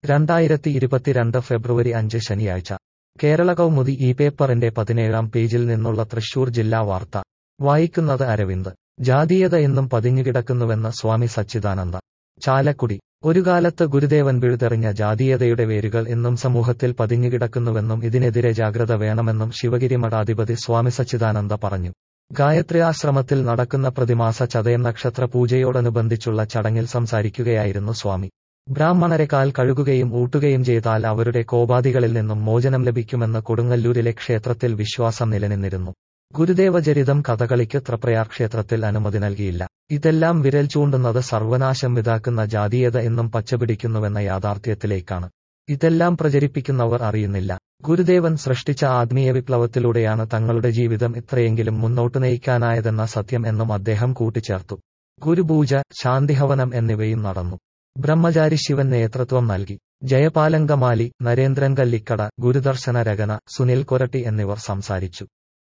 രണ്ടായിരത്തി ഇരുപത്തിരണ്ട് ഫെബ്രുവരി അഞ്ച് ശനിയാഴ്ച കേരള കൗമുദി ഈ പേപ്പറിന്റെ പതിനേഴാം പേജിൽ നിന്നുള്ള തൃശൂർ ജില്ലാ വാർത്ത വായിക്കുന്നത് അരവിന്ദ് ജാതീയത എന്നും പതിഞ്ഞുകിടക്കുന്നുവെന്ന് സ്വാമി സച്ചിദാനന്ദ ചാലക്കുടി ഒരു കാലത്ത് ഗുരുദേവൻ പിഴുതെറിഞ്ഞ ജാതീയതയുടെ വേരുകൾ എന്നും സമൂഹത്തിൽ പതിഞ്ഞുകിടക്കുന്നുവെന്നും ഇതിനെതിരെ ജാഗ്രത വേണമെന്നും ശിവഗിരി മഠാധിപതി സ്വാമി സച്ചിദാനന്ദ പറഞ്ഞു ഗായത്രി ആശ്രമത്തിൽ നടക്കുന്ന പ്രതിമാസ ചതയം നക്ഷത്ര പൂജയോടനുബന്ധിച്ചുള്ള ചടങ്ങിൽ സംസാരിക്കുകയായിരുന്നു സ്വാമി ബ്രാഹ്മണരെ കാൽ കഴുകുകയും ഊട്ടുകയും ചെയ്താൽ അവരുടെ കോപാദികളിൽ നിന്നും മോചനം ലഭിക്കുമെന്ന് കൊടുങ്ങല്ലൂരിലെ ക്ഷേത്രത്തിൽ വിശ്വാസം നിലനിന്നിരുന്നു ഗുരുദേവചരിതം കഥകളിക്ക് ത്രപ്രയാർ ക്ഷേത്രത്തിൽ അനുമതി നൽകിയില്ല ഇതെല്ലാം വിരൽ ചൂണ്ടുന്നത് സർവനാശം വിതാക്കുന്ന ജാതീയത എന്നും പച്ചപിടിക്കുന്നുവെന്ന യാഥാർത്ഥ്യത്തിലേക്കാണ് ഇതെല്ലാം പ്രചരിപ്പിക്കുന്നവർ അറിയുന്നില്ല ഗുരുദേവൻ സൃഷ്ടിച്ച ആത്മീയ വിപ്ലവത്തിലൂടെയാണ് തങ്ങളുടെ ജീവിതം ഇത്രയെങ്കിലും മുന്നോട്ട് നയിക്കാനായതെന്ന സത്യം എന്നും അദ്ദേഹം കൂട്ടിച്ചേർത്തു ഗുരുപൂജ ശാന്തിഹവനം എന്നിവയും നടന്നു ബ്രഹ്മചാരി ശിവൻ നേതൃത്വം നൽകി ജയപാലങ്കമാലി നരേന്ദ്രൻ കല്ലിക്കട ഗുരുദർശന രചന സുനിൽ കൊരട്ടി എന്നിവർ സംസാരിച്ചു